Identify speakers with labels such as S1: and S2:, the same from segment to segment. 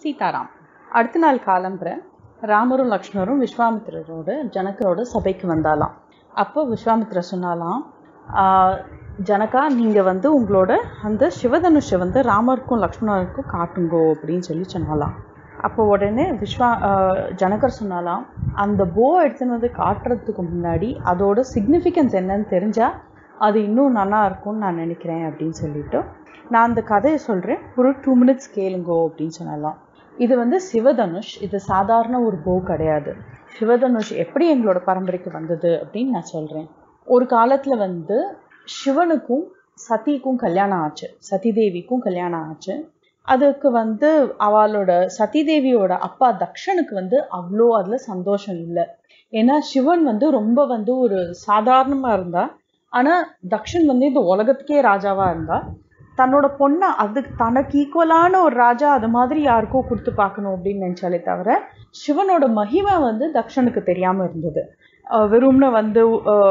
S1: சீதாராம் அடுத்த நாள் காலம்புற ராமரும் லக்ஷ்மணரும் விஸ்வாமித்திரரோட ஜனகரோட சபைக்கு வந்தாலாம் அப்போ விஸ்வாமித்திரர் சொன்னாலாம் "ஆஹ், ஜனகா நீங்கள் வந்து உங்களோட அந்த சிவதனுஷை வந்து ராமருக்கும் லக்ஷ்மணருக்கும் காட்டுங்கோ அப்படின்னு சொல்லி சொன்னாலாம் அப்போ உடனே விஸ்வா ஆஹ், ஜனகர் சொன்னாலாம் அந்த போ எடுத்துன்னு வந்து காட்டுறதுக்கு முன்னாடி அதோட சிக்னிஃபிகன்ஸ் என்னன்னு தெரிஞ்சால் அது இன்னும் நல்லா இருக்கும்னு நான் நினைக்கிறேன் அப்படின்னு சொல்லிட்டு நான் அந்த கதையை சொல்கிறேன் ஒரு டூ மினிட்ஸ் கேளுங்கோ அப்படின்னு சொன்னலாம் இது வந்து சிவதனுஷ் இது சாதாரண ஒரு போ கிடையாது சிவதனுஷ் எப்படி எங்களோட பரம்பரைக்கு வந்தது அப்படின்னு நான் சொல்கிறேன் ஒரு காலத்தில் வந்து சிவனுக்கும் சதிக்கும் கல்யாணம் ஆச்சு சதிதேவிக்கும் கல்யாணம் ஆச்சு அதுக்கு வந்து அவளோட சதிதேவியோட அப்பா தக்ஷனுக்கு வந்து அவ்வளோ அதில் சந்தோஷம் இல்லை ஏன்னா சிவன் வந்து ரொம்ப வந்து ஒரு சாதாரணமாக இருந்தா ஆனால் தக்ஷன் வந்து இந்த உலகத்துக்கே ராஜாவாக இருந்தா தன்னோட பொண்ணை அதுக்கு தனக்கு ஈக்குவலான ஒரு ராஜா அது மாதிரி யாருக்கோ கொடுத்து பார்க்கணும் அப்படின்னு நினச்சாலே தவிர சிவனோட மகிமை வந்து தக்ஷனுக்கு தெரியாமல் இருந்தது அஹ் வெறும்னு வந்து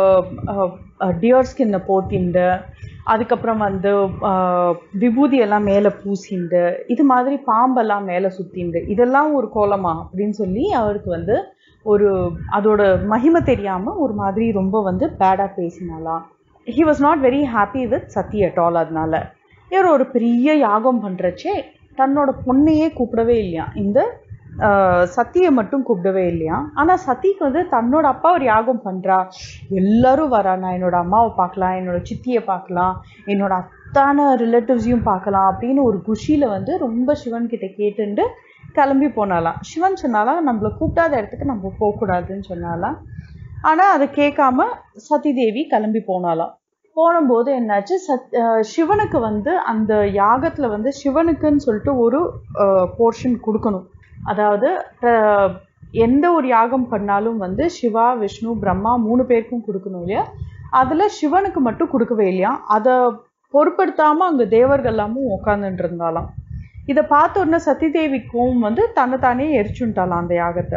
S1: டியர் ஸ்கின்னை போத்திண்டு அதுக்கப்புறம் வந்து அஹ், விபூதி எல்லாம் மேலே பூசிண்டு இது மாதிரி பாம்பெல்லாம் மேலே சுத்திண்டு இதெல்லாம் ஒரு கோலமா அப்படின்னு சொல்லி அவருக்கு வந்து ஒரு அதோட மகிமை தெரியாமல் ஒரு மாதிரி ரொம்ப வந்து பேடாக பேசினாலாம் he was not very happy with Sathi at all அதனால இவர் ஒரு பெரிய யாகம் பண்ணுறச்சே தன்னோட பொண்ணையே கூப்பிடவே இல்லையா இந்த ஆஹ், சத்தியை மட்டும் கூப்பிடவே இல்லையா ஆனால் சதிக்கு வந்து தன்னோட அப்பா ஒரு யாகம் பண்ணுறா எல்லாரும் வரா நான் என்னோட அம்மாவை பார்க்கலாம் என்னோட சித்தியை பார்க்கலாம் என்னோட அத்தான ரிலேட்டிவ்ஸையும் பார்க்கலாம் அப்படின்னு ஒரு குஷியில் வந்து ரொம்ப சிவன் கிட்ட கேட்டுண்டு கிளம்பி போனாலாம் சிவன் சொன்னாலாம் நம்மளை கூப்பிடாத இடத்துக்கு நம்ம போகக்கூடாதுன்னு சொன்னாலாம் ஆனால் அதை கேட்காம சதிதேவி கிளம்பி போனாலாம் போனும்போது என்னாச்சு சத் அஹ் சிவனுக்கு வந்து அந்த யாகத்தில் வந்து சிவனுக்குன்னு சொல்லிட்டு ஒரு போர்ஷன் கொடுக்கணும் அதாவது அஹ், எந்த ஒரு யாகம் பண்ணாலும் வந்து சிவா விஷ்ணு பிரம்மா மூணு பேருக்கும் கொடுக்கணும் இல்லையா அதில் சிவனுக்கு மட்டும் கொடுக்கவே இல்லையா அதை பொருட்படுத்தாமல் அங்கே தேவர்கள் எல்லாமும் உட்காந்துட்டு இருந்தாலாம் இதை பார்த்த உடனே சதிதேவிக்கும் வந்து தன்னைத்தானே எரிச்சுட்டாலாம் அந்த யாகத்தை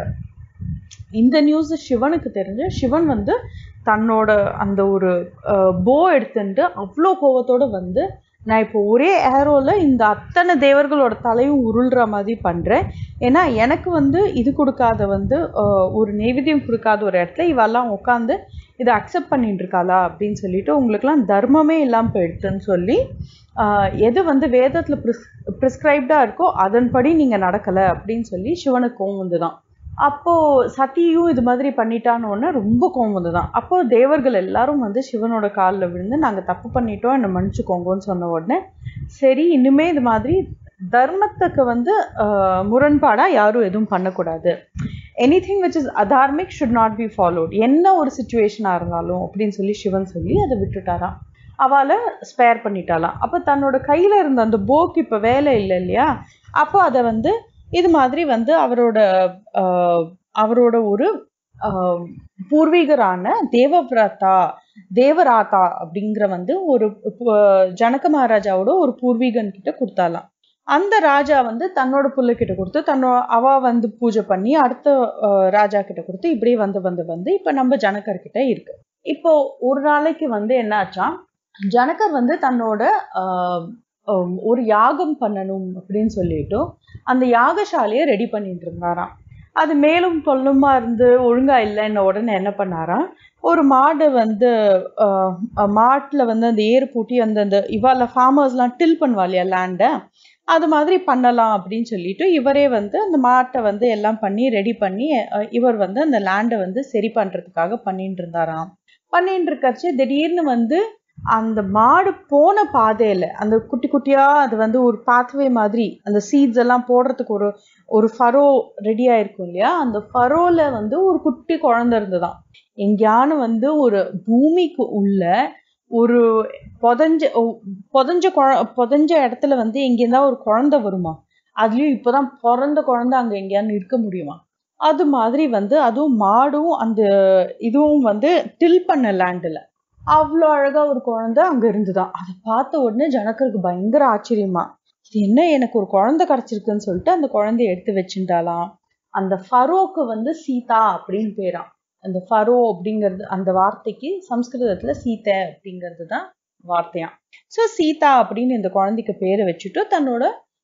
S1: இந்த நியூஸ் சிவனுக்கு தெரிஞ்சு சிவன் வந்து தன்னோட அந்த ஒரு போ எடுத்துட்டு அவ்வளோ கோவத்தோட வந்து நான் இப்போ ஒரே ஏரோவில் இந்த அத்தனை தேவர்களோட தலையும் உருள்ற மாதிரி பண்ணுறேன் ஏன்னா எனக்கு வந்து இது கொடுக்காத வந்து அஹ், ஒரு நெய்வேத்தியம் கொடுக்காத ஒரு இடத்துல இவெல்லாம் உட்காந்து இதை அக்செப்ட் பண்ணிட்டு இருக்காளா அப்படின்னு சொல்லிட்டு உங்களுக்குலாம் தர்மமே இல்லாமல் போயிடுதுன்னு சொல்லி ஆஹ், எது வந்து வேதத்தில் ப்ரிஸ் ப்ரிஸ்கிரைப்டாக இருக்கோ அதன்படி நீங்கள் நடக்கலை அப்படின்னு சொல்லி சிவனுக்கு கோவம் வந்துதான் அப்போது சதியும் இது மாதிரி பண்ணிட்டான்னு உடனே ரொம்ப கோவம் வந்துதான் அப்போ தேவர்கள் எல்லாரும் வந்து சிவனோட காலில் விழுந்து நாங்கள் தப்பு பண்ணிட்டோம் என்னை மன்னிச்சுக்கோங்கன்னு சொன்ன உடனே சரி இனிமே இது மாதிரி தர்மத்துக்கு வந்து முரண்பாடாக யாரும் எதுவும் பண்ணக்கூடாது anything which is adharmic should not be followed என்ன ஒரு சுச்சுவேஷனாக இருந்தாலும் அப்படின்னு சொல்லி சிவன் சொல்லி அதை விட்டுட்டாராம் அவளை ஸ்பேர் பண்ணிட்டாலாம் அப்போ தன்னோட கையில் இருந்த அந்த போக்கு இப்போ வேலை இல்லை இல்லையா அப்போ அதை வந்து இது மாதிரி வந்து அவரோட ஆஹ், அவரோட ஒரு ஆஹ், பூர்வீகரான தேவவிரதா தேவராதா அப்படிங்கிற வந்து ஒரு பு- ஜனக மகாராஜாவோட ஒரு பூர்வீகன் கிட்ட கொடுத்தாலாம் அந்த ராஜா வந்து தன்னோட புள்ள கிட்ட கொடுத்து தன்னோட அவ வந்து பூஜை பண்ணி அடுத்த ஆஹ், ராஜா கிட்ட கொடுத்து இப்படியே வந்து வந்து வந்து இப்ப நம்ம ஜனகர் கிட்ட இருக்கு இப்போ ஒரு நாளைக்கு வந்து என்னாச்சா ஜனகர் வந்து தன்னோட ஆஹ், ஆஹ், ஒரு யாகம் பண்ணணும் அப்படின்னு சொல்லிட்டு அந்த யாகசாலையை ரெடி பண்ணிட்டு இருந்தாராம் அது மேலும் தொல்லுமா இருந்து ஒழுங்கா இல்லைன்ன உடனே என்ன பண்ணாராம் ஒரு மாடு வந்து ஆஹ், மாட்டுல வந்து அந்த ஏறு பூட்டி அந்த அந்த இவால ஃபார்மர்ஸ்லாம் டில் பண்ணுவா இல்லையா லேண்டை அது மாதிரி பண்ணலாம் அப்படின்னு சொல்லிட்டு இவரே வந்து அந்த மாட்டை வந்து எல்லாம் பண்ணி ரெடி பண்ணி அஹ், இவர் வந்து அந்த லேண்டை வந்து சரி பண்றதுக்காக பண்ணிட்டு இருந்தாராம் பண்ணிட்டு இருக்கச்சு திடீர்னு வந்து அந்த மாடு போன பாதையில அந்த குட்டி குட்டியா அது வந்து ஒரு பாத்வே மாதிரி அந்த சீட்ஸ் எல்லாம் போடுறதுக்கு ஒரு ஒரு ஃபரோ ரெடி ஆயிருக்கும் இல்லையா அந்த ஃபரோல வந்து ஒரு குட்டி குழந்தை இருந்ததாம் எங்கேயானு வந்து ஒரு பூமிக்கு உள்ள ஒரு புதஞ்ச ஒ- புதஞ்ச குழ புதஞ்ச இடத்துல வந்து எங்கேருந்தா ஒரு குழந்தை வருமா அதுலயும் இப்போதான் பிறந்த குழந்தை அங்க எங்கேயான்னு இருக்க முடியுமா அது மாதிரி வந்து அதுவும் மாடும் அந்த இதுவும் வந்து டில் பண்ண லேண்டில் அவ்வளோ அழகா ஒரு குழந்தை அங்க இருந்துதான் அதை பார்த்த உடனே ஜனக்கருக்கு பயங்கர ஆச்சரியமா இது என்ன எனக்கு ஒரு குழந்தை கிடைச்சிருக்குன்னு சொல்லிட்டு அந்த குழந்தைய எடுத்து வச்சுட்டாலாம் அந்த ஃபரோக்கு வந்து சீதா அப்படின்னு பேராம் அந்த ஃபரோ அப்படிங்கிறது அந்த வார்த்தைக்கு சம்ஸ்கிருதத்துல சீதை அப்படிங்கிறது தான் வார்த்தையாம் ஸோ சீதா அப்படின்னு இந்த குழந்தைக்கு பேரை வச்சுட்டு தன்னோட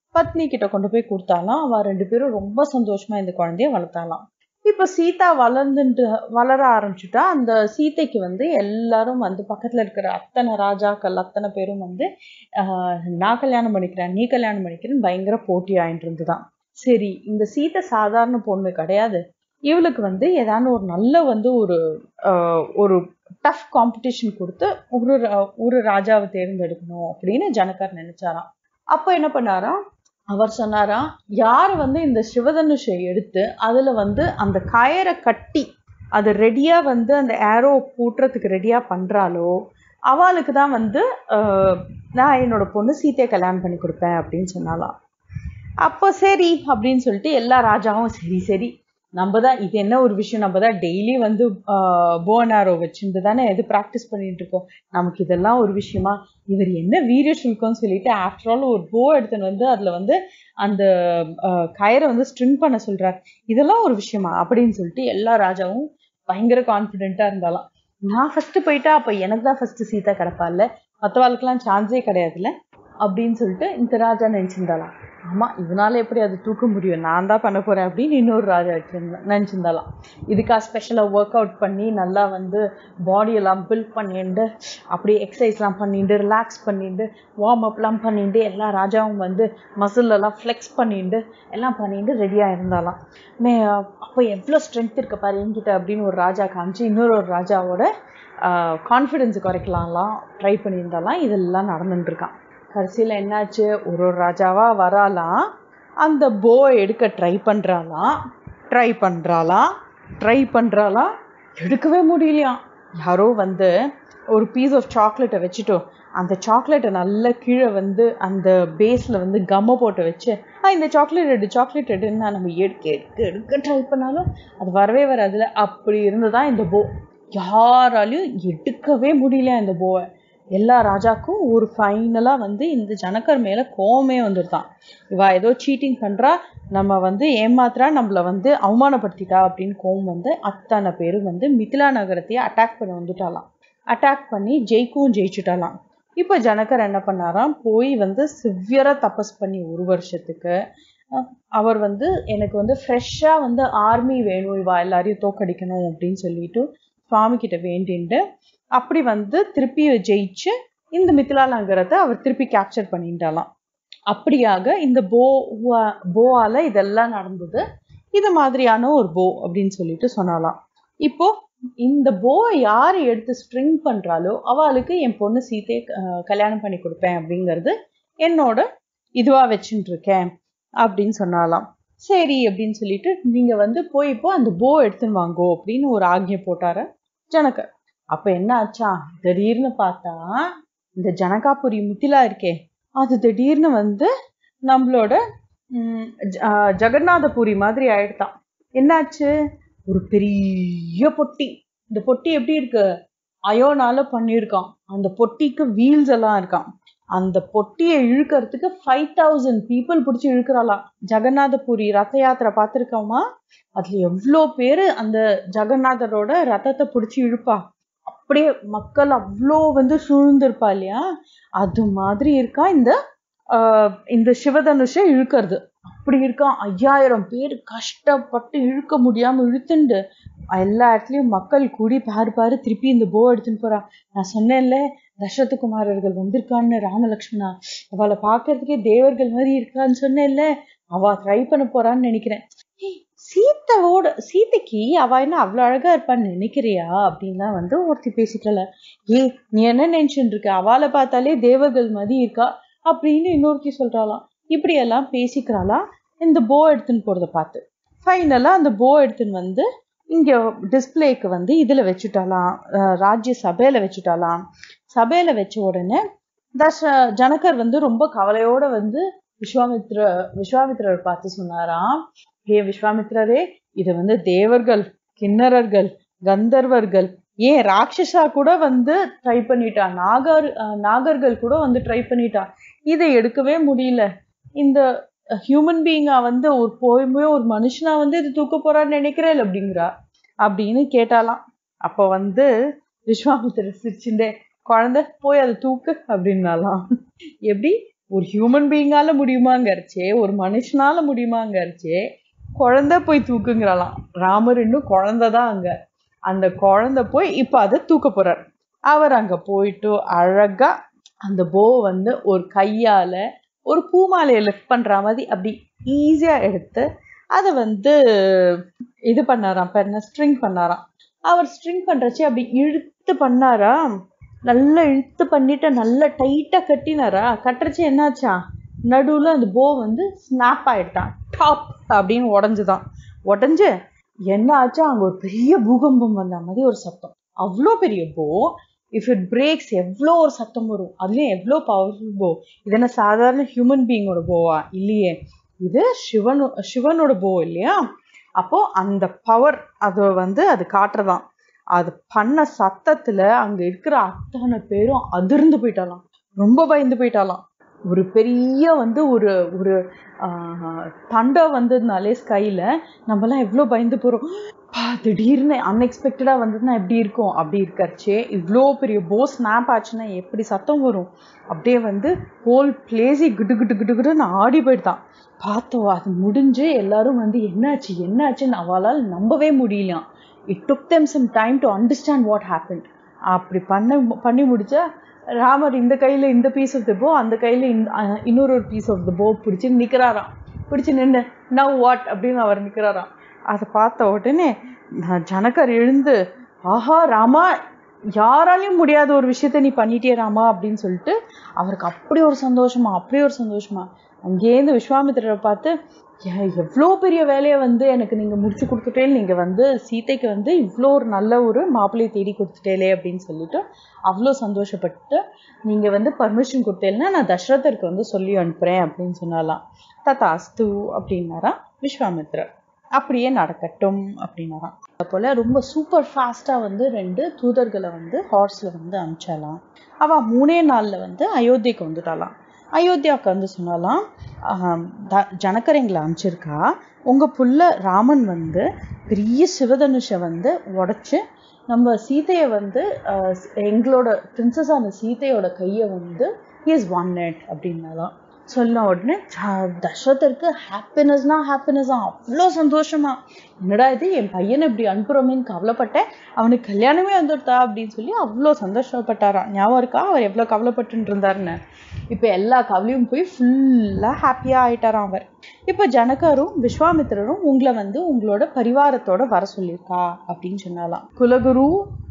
S1: பத்னி கிட்ட கொண்டு போய் கொடுத்தாலாம் அவ ரெண்டு பேரும் ரொம்ப சந்தோஷமா இந்த குழந்தைய வளர்த்தாலாம் இப்ப சீதா வளர்ந்துட்டு வளர ஆரம்பிச்சுட்டா அந்த சீதைக்கு வந்து எல்லாரும் வந்து பக்கத்துல இருக்கிற அத்தனை ராஜாக்கள் அத்தனை பேரும் வந்து ஆஹ் நான் கல்யாணம் பண்ணிக்கிறேன் நீ கல்யாணம் பண்ணிக்கிறேன்னு பயங்கர போட்டி ஆயிட்டு இருந்துதான் சரி இந்த சீதை சாதாரண பொண்ணு கிடையாது இவளுக்கு வந்து ஏதாவது ஒரு நல்ல வந்து ஒரு ஆஹ் ஒரு டஃப் காம்படிஷன் கொடுத்து ஒரு ரா- ஒரு ராஜாவை தேர்ந்தெடுக்கணும் அப்படின்னு ஜனகர் நினைச்சாராம் அப்போ என்ன பண்ணாராம் அவர் சொன்னாராம் யார் வந்து இந்த சிவதனுஷை எடுத்து அதுல வந்து அந்த கயரை கட்டி அது ரெடியா வந்து அந்த ஏரோ பூட்டுறதுக்கு ரெடியா பண்றாளோ அவளுக்கு தான் வந்து ஆஹ், நான் என்னோட பொண்ணு சீத்தையை கல்யாணம் பண்ணி கொடுப்பேன் அப்படின்னு சொன்னாலாம் அப்போ சரி அப்படின்னு சொல்லிட்டு எல்லா ராஜாவும் சரி சரி நம்ம தான் இது என்ன ஒரு விஷயம் நம்ம தான் டெய்லி வந்து போன் ஆரோ வச்சுட்டு தானே இது ப்ராக்டிஸ் பண்ணிட்டு இருக்கோம் நமக்கு இதெல்லாம் ஒரு விஷயமா இவர் என்ன வீரிய சுல்கம்னு சொல்லிட்டு ஆஃப்டர் ஆல் ஒரு போ எடுத்துன்னு வந்து அதுல வந்து அந்த ஆஹ், கயிறை வந்து ஸ்ட்ரிங் பண்ண சொல்றார் இதெல்லாம் ஒரு விஷயமா அப்படின்னு சொல்லிட்டு எல்லா ராஜாவும் பயங்கர கான்ஃபிடென்ட்டா இருந்தாலாம் நான் ஃபர்ஸ்ட் போயிட்டா அப்ப எனக்கு தான் ஃபர்ஸ்ட் சீதா கிடப்பால்ல மற்றவாளுக்கெல்லாம் சான்ஸே கிடையாதுல்ல அப்படின்னு சொல்லிட்டு இந்த ராஜா நினைச்சிருந்தாலாம் ஆமா இவனால எப்படி அது தூக்க முடியும் நான் தான் பண்ண போறேன் அப்படின்னு இன்னொரு ராஜா வச்சிருந்தா நினைச்சிருந்தாலாம் இதுக்காக ஸ்பெஷலா ஒர்க் அவுட் பண்ணி நல்லா வந்து பாடி எல்லாம் பில்ட் பண்ணிட்டு அப்படியே எக்ஸசைஸ்லாம் பண்ணிட்டு ரிலாக்ஸ் பண்ணிட்டு வார்ம் அப்லாம் பண்ணிட்டு எல்லா ராஜாவும் வந்து மசில் எல்லாம் ஃப்ளெக்ஸ் பண்ணிட்டு எல்லாம் பண்ணிட்டு ரெடியாக இருந்தாலாம் மே அப்போ எவ்வளோ ஸ்ட்ரென்த் இருக்கு பாரு என்கிட்ட அப்படின்னு ஒரு ராஜா காமிச்சு இன்னொரு ஒரு ராஜாவோட கான்ஃபிடென்ஸ் குறைக்கலாம்லாம் ட்ரை பண்ணியிருந்தாலாம் இதெல்லாம் நடந்துட்டு இருக்கான் கடைசியில் என்னாச்சு ஒரு ஒரு ராஜாவா வராலாம் அந்த போ எடுக்க ட்ரை பண்ணுறாலாம் ட்ரை பண்ணுறாலாம் ட்ரை பண்ணுறாலாம் எடுக்கவே முடியலையாம் யாரோ வந்து ஒரு பீஸ் ஆஃப் சாக்லேட்டை வச்சுட்டோம் அந்த சாக்லேட்டை நல்லா கீழே வந்து அந்த பேஸில் வந்து கம்மை போட்டு வச்சு ஆ இந்த சாக்லேட் எடு சாக்லேட் எடுன்னா நம்ம எடுக்க எடுக்க எடுக்க ட்ரை பண்ணாலும் அது வரவே வராதுல அப்படி இருந்துதான் இந்த போ யாராலையும் எடுக்கவே முடியல இந்த போவை எல்லா ராஜாக்கும் ஒரு ஃபைனலாக வந்து இந்த ஜனகர் மேலே கோவமே வந்துருதான் இவா ஏதோ சீட்டிங் பண்ணுறா நம்ம வந்து ஏமாத்துறா நம்மளை வந்து அவமானப்படுத்திட்டா அப்படின்னு கோவம் வந்து அத்தனை பேரும் வந்து மிதிலா நகரத்தையே அட்டாக் பண்ண வந்துட்டாலாம் அட்டாக் பண்ணி ஜெயிக்கவும் ஜெயிச்சுட்டாலாம் இப்போ ஜனகர் என்ன பண்ணாராம் போய் வந்து சிவியராக தபஸ் பண்ணி ஒரு வருஷத்துக்கு அஹ் அவர் வந்து எனக்கு வந்து ஃப்ரெஷ்ஷாக வந்து ஆர்மி வேணும் இவா எல்லாரையும் தோக்கடிக்கணும் அப்படின்னு சொல்லிட்டு சுவாமி கிட்ட வேண்டிண்டு அப்படி வந்து திருப்பி ஜெயிச்சு இந்த மிதிலா நகரத்தை அவர் திருப்பி கேப்சர் பண்ணிட்டாலாம் அப்படியாக இந்த போ போவால இதெல்லாம் நடந்தது இது மாதிரியான ஒரு போ அப்படின்னு சொல்லிட்டு சொன்னாலாம் இப்போ இந்த போவை யார் எடுத்து ஸ்ட்ரிங் பண்றாளோ அவளுக்கு என் பொண்ணு சீதையை அஹ், கல்யாணம் பண்ணி கொடுப்பேன் அப்படிங்கிறது என்னோட இதுவா வச்சுட்டு இருக்கேன் அப்படின்னு சொன்னாலாம் சரி அப்படின்னு சொல்லிட்டு நீங்க வந்து போய் இப்போ அந்த போ எடுத்துன்னு வாங்கோ அப்படின்னு ஒரு ஆக்ஞை போட்டாரு ஜனகர் அப்ப என்ன ஆச்சா திடீர்னு பார்த்தா இந்த ஜனகாபுரி மிதிலா இருக்கே அது திடீர்னு வந்து நம்மளோட ம், ஜ- ஆ, ஜெகநாதபுரி மாதிரி ஆயிடுதான் என்னாச்சு ஒரு பெரிய பொட்டி இந்த பொட்டி எப்படி இருக்கு அயோனால பண்ணியிருக்கான் அந்த பொட்டிக்கு வீல்ஸ் எல்லாம் இருக்கான் அந்த பொட்டியை இழுக்கிறதுக்கு ஃபைவ் தௌசண்ட் பீப்புள் பிடிச்சி இழுக்கிறாளாம் ஜெகநாதபுரி ரத யாத்திரை பார்த்துருக்கோமா அதுல எவ்வளோ பேரு அந்த ஜெகநாதரோட ரதத்தை பிடிச்சி இழுப்பா அப்படியே மக்கள் அவ்வளோ வந்து சூழ்ந்திருப்பா இல்லையா அது மாதிரி இருக்கா இந்த ஆஹ், இந்த சிவதனுஷை இழுக்கிறது அப்படி இருக்கான் ஐயாயிரம் பேர் கஷ்டப்பட்டு இழுக்க முடியாம இழுத்துண்டு எல்லா இடத்துலயும் மக்கள் கூடி பாரு பாரு திருப்பி இந்த போ எடுத்துன்னு போறா நான் சொன்னேன்ல தசரதகுமாரர்கள் வந்திருக்கான்னு ராமலக்ஷ்மணா அவளை பார்க்கறதுக்கே தேவர்கள் மாதிரி இருக்கான்னு சொன்னேன்ல அவ ட்ரை பண்ண போறான்னு நினைக்கிறேன் ஏய், சீதாவோட சீதைக்கு அவ என்ன அவ்வளவு அழகா இருப்பான்னு நினைக்கிறியா அப்படின்லாம் வந்து ஒருத்தி பேசிக்கல ஏய் நீ என்ன நினைச்சுட்டு இருக்க அவளை பார்த்தாலே தேவர்கள் மாதிரி இருக்கா அப்படின்னு இன்னொருத்தி சொல்றாளாம் இப்படி எல்லாம் பேசிக்கிறாளாம் இந்த போ எடுத்துன்னு போறத பார்த்து ஃபைனலா அந்த போ எடுத்துன்னு வந்து இங்க டிஸ்ப்ளேக்கு வந்து இதுல வச்சுட்டாலாம் அஹ் ராஜ்ய சபையில வச்சுட்டாலாம் சபையில வச்ச உடனே தச ஜனகர் வந்து ரொம்ப கவலையோட வந்து விஸ்வாமித்ர விஸ்வாமித்ரர் பார்த்து சொன்னாராம் ஹே விஸ்வாமித்ரரே இது வந்து தேவர்கள் கிண்ணறர்கள் கந்தர்வர்கள் ஏன் ராட்சசா கூட வந்து ட்ரை பண்ணிட்டா நாகர் அஹ் நாகர்கள் கூட வந்து ட்ரை பண்ணிட்டா இதை எடுக்கவே முடியல இந்த ஹியூமன் பீயிங்கா வந்து ஒரு போயுமே ஒரு மனுஷனா வந்து இது தூக்க போறான்னு நினைக்கிறேன் அப்படிங்கிறா அப்படின்னு கேட்டாலாம் அப்ப வந்து விஸ்வாமித்திரர் சிரிச்சுட்டே குழந்தை போய் அதை தூக்கு அப்படின்னாலாம் எப்படி ஒரு ஹியூமன் பீயிங்கால முடியுமாங்கிறச்சே ஒரு மனுஷனால முடியுமாங்கிறச்சே குழந்தை போய் தூக்குங்கிறாளாம் ராமர் இன்னும் குழந்தை தான் அங்க அந்த குழந்தை போய் இப்போ அதை தூக்க போறார் அவர் அங்க போயிட்டு அழகா அந்த போ வந்து ஒரு கையால ஒரு பூமாலையை லிஃப்ட் பண்ற மாதிரி அப்படி ஈஸியா எடுத்து அதை வந்து இது பண்ணாராம் பேர் என்ன ஸ்ட்ரிங் பண்ணாராம் அவர் ஸ்ட்ரிங் பண்றச்சே அப்படி இழுத்து பண்ணாரா நல்லா இழுத்து பண்ணிட்டு நல்லா டைட்டா கட்டினாரா கட்டுறச்சு என்னாச்சா நடுவுல அந்த போ வந்து ஸ்னாப் ஆயிட்டான் டாப் அப்படின்னு உடஞ்சுதான் உடஞ்சு என்ன ஆச்சா அங்க ஒரு பெரிய பூகம்பம் வந்த மாதிரி ஒரு சத்தம் அவ்வளோ பெரிய போ இஃப் இட் பிரேக்ஸ் எவ்வளோ ஒரு சத்தம் வரும் அதுலயும் எவ்வளோ பவர்ஃபுல் போ இது என்ன சாதாரண ஹியூமன் பீயிங்கோட போவா இல்லையே இது சிவனு சிவனோட போ இல்லையா அப்போ அந்த பவர் அதை வந்து அது காட்டுறதாம் அது பண்ண சத்தத்துல அங்க இருக்கிற அத்தனை பேரும் அதிர்ந்து போயிட்டாலாம் ரொம்ப பயந்து போயிட்டாலாம் ஒரு பெரிய வந்து ஒரு ஒரு தண்டை வந்ததுனாலே ஸ்கைல நம்மலாம் எவ்வளோ பயந்து போறோம் பா, திடீர்னு அன்எக்ஸ்பெக்டடா வந்ததுன்னா எப்படி இருக்கும் அப்படி இருக்கறச்சே இவ்வளோ பெரிய போ ஸ்னாப் ஆச்சுன்னா எப்படி சத்தம் வரும் அப்படியே வந்து ஹோல் பிளேஸே கிட்டு கிட்டு கிட்டு கிட்டுன்னு ஆடி போயிட்டான் பார்த்தோம் அது முடிஞ்சு எல்லாரும் வந்து என்னாச்சு என்னாச்சுன்னு அவளால் நம்பவே முடியலாம் it took them some time to understand what happen அப்படி பண்ண பண்ணி முடிச்சா ராமர் இந்த கையில இந்த பீஸ் ஆஃப் த போ அந்த கையில இந்த- அஹ் இன்னொரு ஒரு பீஸ் ஆஃப் த போ பிடிச்சி நிக்கிறாராம் பிடிச்சி நின்று நவ் வாட் அப்படின்னு அவர் நிக்கிறாராம் அதை பார்த்த உடனே நான் ஜனகர் எழுந்து ஆஹா ராமா யாராலையும் முடியாத ஒரு விஷயத்த நீ பண்ணிட்டே ராமா அப்படின்னு சொல்லிட்டு அவருக்கு அப்படி ஒரு சந்தோஷமா அப்படி ஒரு சந்தோஷமா அங்கேருந்து விஸ்வாமித்திரரை பார்த்து "ஏ- எவ்வளோ பெரிய வேலையை வந்து எனக்கு நீங்க முடிச்சு கொடுத்துட்டேன் நீங்க வந்து சீதைக்கு வந்து இவ்வளோ ஒரு நல்ல ஒரு மாப்பிள்ளையை தேடி கொடுத்துட்டேலே அப்படின்னு சொல்லிட்டு அவ்வளோ சந்தோஷப்பட்டு நீங்க வந்து பர்மிஷன் கொடுத்தேன்னா நான் தசரதருக்கு வந்து சொல்லி அனுப்புறேன் அப்படின்னு சொன்னாலாம் ததாஸ்து அப்படின்னாரா விஸ்வாமித்ரர் அப்படியே நடக்கட்டும் அப்படின்னாராம் அது போல ரொம்ப சூப்பர் ஃபாஸ்டா வந்து ரெண்டு தூதர்களை வந்து ஹார்ஸ்ல வந்து அனுப்பிச்சாலாம் அவ மூணே நாள்ல வந்து அயோத்திக்கு வந்துட்டாலாம் அயோத்தியாவுக்கு வந்து சொன்னாலாம் ஆஹ், த- ஜனகர் எங்களை அனுப்பிச்சிருக்கா உங்க புள்ள ராமன் வந்து பெரிய சிவதனுஷை வந்து உடைச்சு நம்ம சீதையை வந்து ஆஹ், எங்களோட பிரின்சஸான சீதையோட கையை வந்து இஸ் ஒன் நெட் அப்படின்னாலாம் சொன்ன உடனே ஜ- தசரதருக்கு ஹாப்பினஸ்னா ஹாப்பினஸ் அவ்வளோ சந்தோஷமா என்னடா இது என் பையனை இப்படி அனுப்புறோமேன்னு கவலைப்பட்டேன் அவனுக்கு கல்யாணமே வந்துடுதா அப்படின்னு சொல்லி அவ்வளோ சந்தோஷப்பட்டாராம் ஞாபகம் இருக்கா அவர் எவ்வளோ கவலைப்பட்டு இருந்தாருன்னு இப்போ எல்லா கவலையும் போய் ஃபுல்லாக ஹாப்பியாக ஆயிட்டாராம் அவர் இப்போ ஜனகரும் விஸ்வாமித்திரரும் உங்களை வந்து உங்களோட பரிவாரத்தோட வர சொல்லியிருக்கா அப்படின்னு சொன்னாலாம் குலகுரு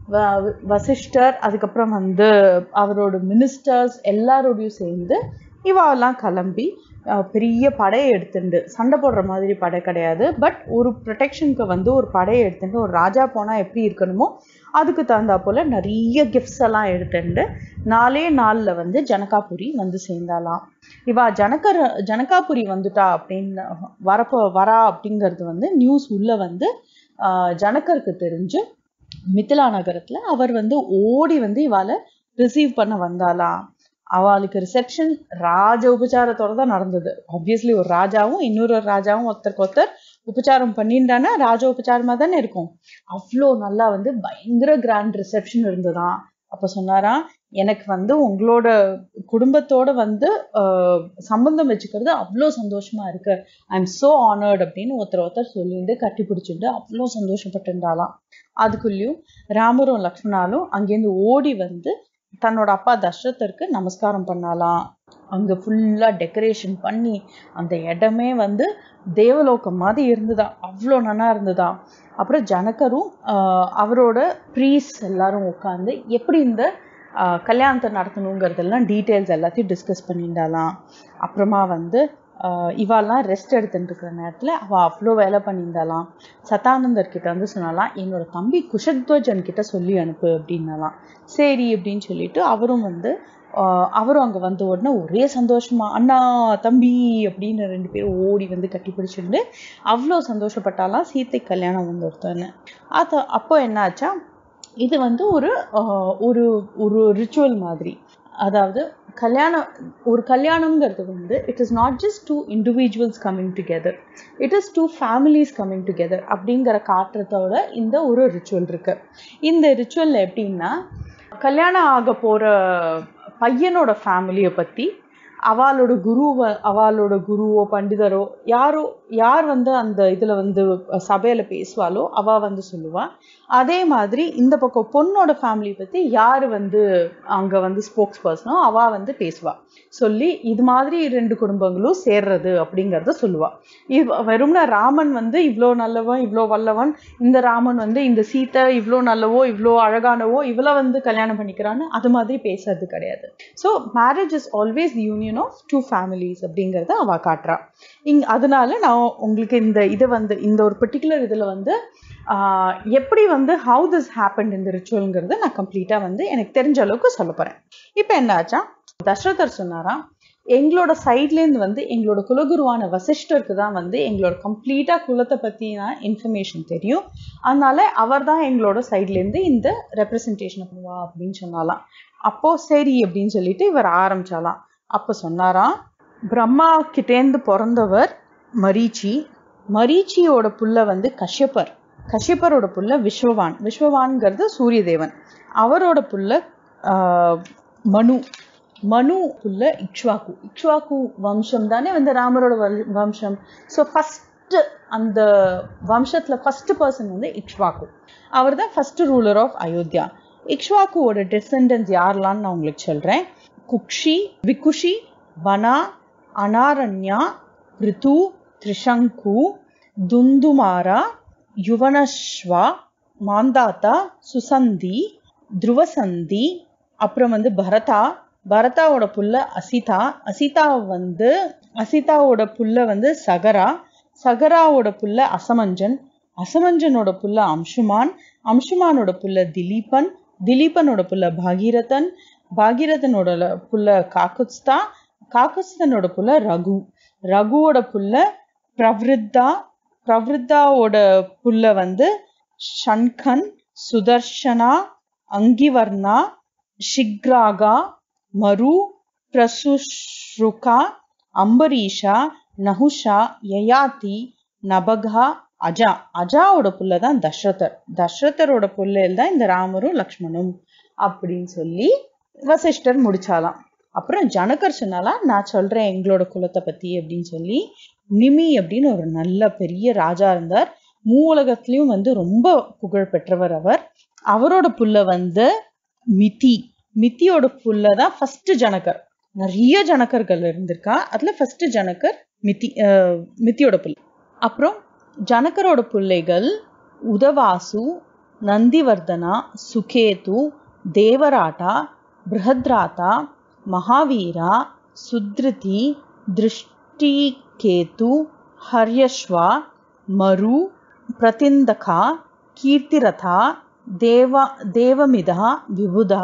S1: வ- வசிஷ்டர் அதுக்கப்புறம் வந்து அவரோட மினிஸ்டர்ஸ் எல்லாரோடையும் சேர்ந்து இவாலாம் கிளம்பி அஹ், பெரிய படையை எடுத்துட்டு சண்டை போடுற மாதிரி படை கிடையாது பட் ஒரு ப்ரொடெக்ஷனுக்கு வந்து ஒரு படையை எடுத்துட்டு ஒரு ராஜா போனா எப்படி இருக்கணுமோ அதுக்கு தகுந்தா போல நிறைய கிஃப்ட்ஸ் எல்லாம் எடுத்துட்டு நாலே நாள்ல வந்து ஜனகாபுரி வந்து சேர்ந்தாலாம் இவா ஜனகர் ஜனகாபுரி வந்துட்டா அப்படின்னு வரப்போ வரா அப்படிங்கிறது வந்து நியூஸ் உள்ள வந்து ஆஹ், ஜனகருக்கு தெரிஞ்சு மிथिला நகரத்துல அவர் வந்து ஓடி வந்து இவாளை ரிசீவ் பண்ண வந்தாலாம் அவளுக்கு ரிசப்ஷன் ராஜ உபச்சாரத்தோட தான் நடந்தது ஆப்வியஸ்லி ஒரு ராஜாவும் இன்னொரு ஒரு ராஜாவும் ஒருத்தருக்கு ஒருத்தர் உபச்சாரம் பண்ணிட்டானா ராஜ உபச்சாரமா தானே இருக்கும் அவ்வளோ நல்லா வந்து பயங்கர கிராண்ட் ரிசப்ஷன் இருந்ததாம் அப்ப சொன்னாராம் எனக்கு வந்து உங்களோட குடும்பத்தோட வந்து ஆஹ், சம்பந்தம் வச்சுக்கிறது அவ்வளோ சந்தோஷமா இருக்கு ஐ எம் so honored அப்படின்னு ஒருத்தர் ஒருத்தர் சொல்லிட்டு கட்டி பிடிச்சிட்டு அவ்வளோ சந்தோஷப்பட்டுருந்தாலாம் அதுக்குள்ளேயும் ராமரும் லக்ஷ்மணாலும் அங்கேருந்து ஓடி வந்து தன்னோட அப்பா தசரதருக்கு நமஸ்காரம் பண்ணாலாம் அங்க ஃபுல்லா டெக்கரேஷன் பண்ணி அந்த இடமே வந்து தேவலோகம் மாதிரி இருந்ததா அவ்வளோ நல்லா இருந்ததா அப்புறம் ஜனகரும் ஆஹ், அவரோட ப்ரீஸ் எல்லாரும் உட்காந்து எப்படி இந்த ஆஹ், கல்யாணத்தை நடத்தணுங்கிறதெல்லாம் டீட்டெயில்ஸ் எல்லாத்தையும் டிஸ்கஸ் பண்ணியிருந்தாலாம் அப்புறமா வந்து ஆஹ், இவாள்லாம் ரெஸ்ட் எடுத்துட்டு இருக்கிற நேரத்துல அவ அவ்வளோ வேலை பண்ணியிருந்தாலாம் சதானந்தர் கிட்ட வந்து சொன்னாலாம் என்னோட தம்பி குஷத்வஜன் கிட்ட சொல்லி அனுப்பு அப்படின்னாலாம் சரி அப்படின்னு சொல்லிட்டு அவரும் வந்து ஆஹ், அவரும் அங்க வந்த உடனே ஒரே சந்தோஷமா அண்ணா தம்பி அப்படின்னு ரெண்டு பேரும் ஓடி வந்து கட்டி பிடிச்சிருந்து அவ்வளோ சந்தோஷப்பட்டாலாம் சீத்தை கல்யாணம் வந்து ஒருத்தன்னு அது அப்போ என்னாச்சா இது வந்து ஒரு ஆஹ், ஒரு ஒரு ரிச்சுவல் மாதிரி அதாவது கல்யாணம் ஒரு கல்யாணம்ங்கிறது வந்து it is not just two individuals coming together it is two families coming together அப்படிங்கிற காட்டுறதோட இந்த ஒரு ரிச்சுவல் இருக்கு இந்த ரிச்சுவல்ல எப்படின்னா கல்யாணம் ஆக போற பையனோட ஃபேமிலியை பத்தி அவளோட குருவை அவளோட குருவோ பண்டிதரோ யாரோ யார் வந்து அந்த இதுல வந்து சபையில பேசுவாளோ அவ வந்து சொல்லுவா அதே மாதிரி இந்த பக்கம் பொண்ணோட ஃபேமிலி பத்தி யார் வந்து அங்க வந்து ஸ்போக்ஸ் பர்சனோ அவ வந்து பேசுவா சொல்லி இது மாதிரி ரெண்டு குடும்பங்களும் சேர்றது அப்படிங்கறத சொல்லுவா இவ் வெறும்னா ராமன் வந்து இவ்வளோ நல்லவன் இவ்வளோ வல்லவன் இந்த ராமன் வந்து இந்த சீத்தை இவ்வளோ நல்லவோ இவ்வளோ அழகானவோ இவ்வளோ வந்து கல்யாணம் பண்ணிக்கிறான்னு அது மாதிரி பேசுறது கிடையாது so marriage is always the union of two families அப்படிங்கிறத அவ காட்டுறா இங் அதனால நான் உங்களுக்கு இந்த இதை வந்து இந்த ஒரு பர்டிகுலர் இதில் வந்து ஆஹ், எப்படி வந்து ஹவு திஸ் ஹேப்பன் இந்த ரிச்சுவல்ங்கிறத நான் கம்ப்ளீட்டாக வந்து எனக்கு தெரிஞ்ச அளவுக்கு சொல்ல போகிறேன் இப்போ என்னாச்சா தசரதர் சொன்னாராம் எங்களோட சைட்லேருந்து வந்து எங்களோட குலகுருவான வசிஷ்டருக்கு தான் வந்து எங்களோட கம்ப்ளீட்டாக குலத்தை பற்றின இன்ஃபர்மேஷன் தெரியும் அதனால அவர் தான் எங்களோட சைட்லேருந்து இந்த ரெப்ரசன்டேஷன் பண்ணுவா அப்படின்னு சொன்னாலாம் அப்போ சரி அப்படின்னு சொல்லிட்டு இவர் ஆரம்பிச்சாலாம் அப்போ சொன்னாராம் பிரம்மா கிட்டேந்து பிறந்தவர் மரீச்சி மரீச்சியோட புள்ள வந்து கஷ்யப்பர் கஷ்யப்பரோட புள்ள விஸ்வவான் விஸ்வவான்ங்கிறது சூரிய தேவன் அவரோட புள்ள ஆஹ், மனு மனு புள்ள இக்ஷ்வாக்கு இக்ஷ்வாக்கு வம்சம் தானே வந்து ராமரோட வல்- வம்சம் ஸோ ஃபர்ஸ்ட் அந்த வம்சத்துல ஃபர்ஸ்ட் பர்சன் வந்து இக்ஷ்வாக்கு அவர் தான் ஃபர்ஸ்ட் ரூலர் ஆஃப் அயோத்தியா இக்ஷ்வாக்குவோட டெசண்டன்ஸ் யாரெல்லாம்னு நான் உங்களுக்கு சொல்றேன் குக்ஷி விகுஷி வனா அனாரண்யா ரிது த்ரிஷங்கு துந்துமாரா யுவனஸ்வா மாந்தாத்தா சுசந்தி துருவசந்தி அப்புறம் வந்து பரதா பரதாவோட புள்ள அசிதா அசிதா வந்து அசிதாவோட புள்ள வந்து சகரா சகராவோட புள்ள அசமஞ்சன் அசமஞ்சனோட புள்ள அம்சுமான் அம்சுமானோட புள்ள திலீபன் திலீபனோட புள்ள பாகீரதன் பாகீரதனோட ல- புள்ள காக்குஸ்தா காக்குஸ்தனோட புள்ள ரகு ரகுவோட புள்ள பிரவருத்தா பிரவருத்தாவோட புள்ள வந்து ஷன்கன் சுதர்ஷனா அங்கிவர்ணா ஷிக்ராகா மரு பிரசுஷ்ருகா அம்பரீஷா நகுஷா யயாதி நபகா அஜா அஜாவோட புள்ள தான் தசரதர் தசரதரோட புள்ளையில் தான் இந்த ராமரும் லக்ஷ்மணும் அப்படின்னு சொல்லி வசிஷ்டர் முடிச்சாலாம் அப்புறம் ஜனகர் சொன்னாலாம் நான் சொல்றேன் எங்களோட குலத்தை பத்தி அப்படின்னு சொல்லி நிமி அப்படின்னு ஒரு நல்ல பெரிய ராஜா இருந்தார் மூவுலகத்திலயும் வந்து ரொம்ப புகழ் பெற்றவர் அவர் அவரோட புள்ள வந்து மிதி மித்தியோட புள்ள தான் ஃபர்ஸ்ட் ஜனகர் நிறைய ஜனகர்கள் இருந்திருக்கா அதுல ஃபர்ஸ்ட் ஜனகர் மிதி அஹ், மித்தியோட புள்ள அப்புறம் ஜனகரோட பிள்ளைகள் உதவாசு நந்திவர்தனா சுகேது தேவராட்டா பிருஹத்ராதா மகாவீரா சுத்ருதி திருஷ்டிகேது ஹர்யஸ்வா மரு பிரதிந்தகா கீர்த்திரதா தேவ தேவமிதா விபுதா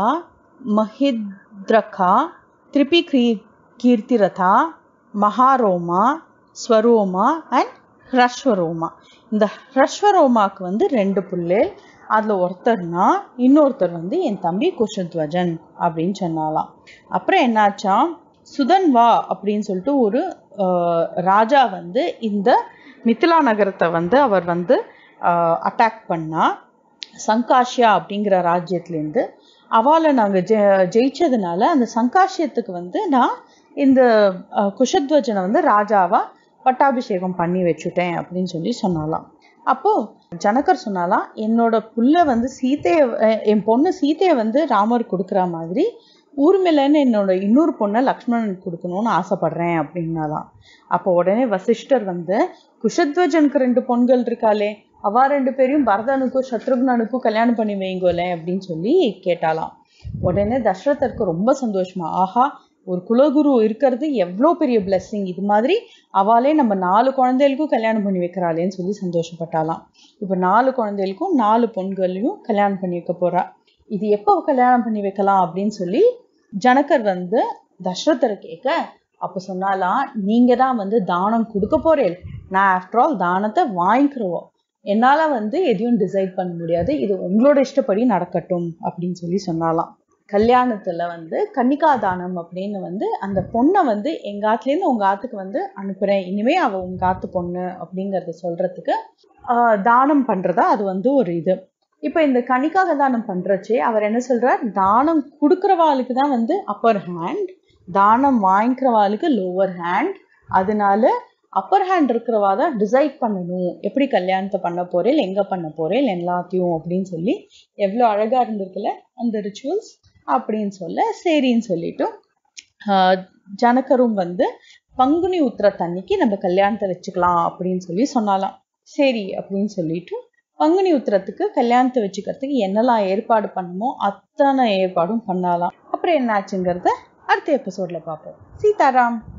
S1: மஹித்ரகா திரிபி கீர்த்திரதா மகாரோமா ஸ்வரோமா அண்ட் ஹ்ரஸ்வரோமா இந்த ஹ்ரஸ்வரோமாக்கு வந்து ரெண்டு புள்ளேல் அதுல ஒருத்தர்னா இன்னொருத்தர் வந்து என் தம்பி குஷத்வஜன் அப்படின்னு சொன்னாலாம் அப்புறம் என்னாச்சா சுதன் வா அப்படின்னு சொல்லிட்டு ஒரு ஆஹ், ராஜா வந்து இந்த மிथिला நகரத்தை வந்து அவர் வந்து அட்டாக் பண்ணா சங்காஷ்யா அப்படிங்கிற ராஜ்யத்திலேருந்து அவால நாங்க ஜெ ஜெயிச்சதுனால அந்த சங்காஷ்யத்துக்கு வந்து நான் இந்த அஹ், குஷத்வஜனை வந்து ராஜாவா பட்டாபிஷேகம் பண்ணி வச்சுட்டேன் அப்படின்னு சொல்லி சொன்னாலாம் அப்போ ஜனகர் சொன்னாலாம் என்னோட புள்ள வந்து சீதைய அஹ், என் பொண்ணு சீதைய வந்து ராமர் கொடுக்குற மாதிரி ஊர்மிளன்னு என்னோட இன்னொரு பொண்ணை லக்ஷ்மணனுக்கு கொடுக்கணும்னு ஆசைப்படுறேன் அப்படின்னாலாம் அப்போ உடனே வசிஷ்டர் வந்து குஷத்வஜனுக்கு ரெண்டு பொண்கள் இருக்காளே அவ ரெண்டு பேரையும் பரதனுக்கும் சத்ருக்னனுக்கும் கல்யாணம் பண்ணி வைங்கோலேன் அப்படின்னு சொல்லி கேட்டாலாம் உடனே தசரதருக்கு ரொம்ப சந்தோஷமா ஆஹா ஒரு குலகுரு இருக்கிறது எவ்வளோ பெரிய blessing இது மாதிரி அவளே நம்ம நாலு குழந்தைகளுக்கும் கல்யாணம் பண்ணி வைக்கிறாளேன்னு சொல்லி சந்தோஷப்பட்டாலாம் இப்போ நாலு குழந்தைகளுக்கும் நாலு பொண்களையும் கல்யாணம் பண்ணி வைக்க போறா இது எப்போ கல்யாணம் பண்ணி வைக்கலாம் அப்படின்னு சொல்லி ஜனகர் வந்து தசரதரை கேட்க அப்போ சொன்னாலாம் நீங்க தான் வந்து தானம் கொடுக்க போறேன் நான் ஆஃப்டர் ஆல் தானத்தை வாங்கிக்கிறோம் என்னால வந்து எதையும் டிசைட் பண்ண முடியாது இது உங்களோட இஷ்டப்படி நடக்கட்டும் அப்படின்னு சொல்லி சொன்னாலாம் கல்யாணத்துல வந்து கன்னிகா தானம் அப்படின்னு வந்து அந்த பொண்ணை வந்து எங்க ஆத்துலேருந்து உங்க ஆத்துக்கு வந்து அனுப்புறேன் இனிமே அவ உங்க ஆத்து பொண்ணு அப்படிங்கறத சொல்றதுக்கு ஆஹ் தானம் பண்றதா அது வந்து ஒரு இது இப்ப இந்த கணிக்காக தானம் பண்றச்சே அவர் என்ன சொல்றார் தானம் கொடுக்கறவாளுக்கு தான் வந்து அப்பர் ஹேண்ட் தானம் வாங்கிக்கிறவாளுக்கு லோவர் ஹேண்ட் அதனால அப்பர் ஹேண்ட் இருக்கிறவா தான் டிசைட் பண்ணணும் எப்படி கல்யாணத்தை பண்ண போறேன் எங்க பண்ண போறேன் எல்லாத்தையும் அப்படின்னு சொல்லி எவ்வளோ அழகா இருந்திருக்குல்ல அந்த ரிச்சுவல்ஸ் அப்படின்னு சொல்ல சரின்னு சொல்லிட்டு ஆஹ் ஜனகரும் வந்து பங்குனி உத்திரத்தன்னைக்கு நம்ம கல்யாணத்தை வச்சுக்கலாம் அப்படின்னு சொல்லி சொன்னாலாம் சரி அப்படின்னு சொல்லிட்டு பங்குனி உத்திரத்துக்கு கல்யாணத்தை வச்சுக்கிறதுக்கு என்னெல்லாம் ஏற்பாடு பண்ணுமோ அத்தனை ஏற்பாடும் பண்ணலாம் அப்புறம் என்னாச்சுங்கிறத அடுத்த எபிசோட்ல பார்ப்போம் சீதாராம்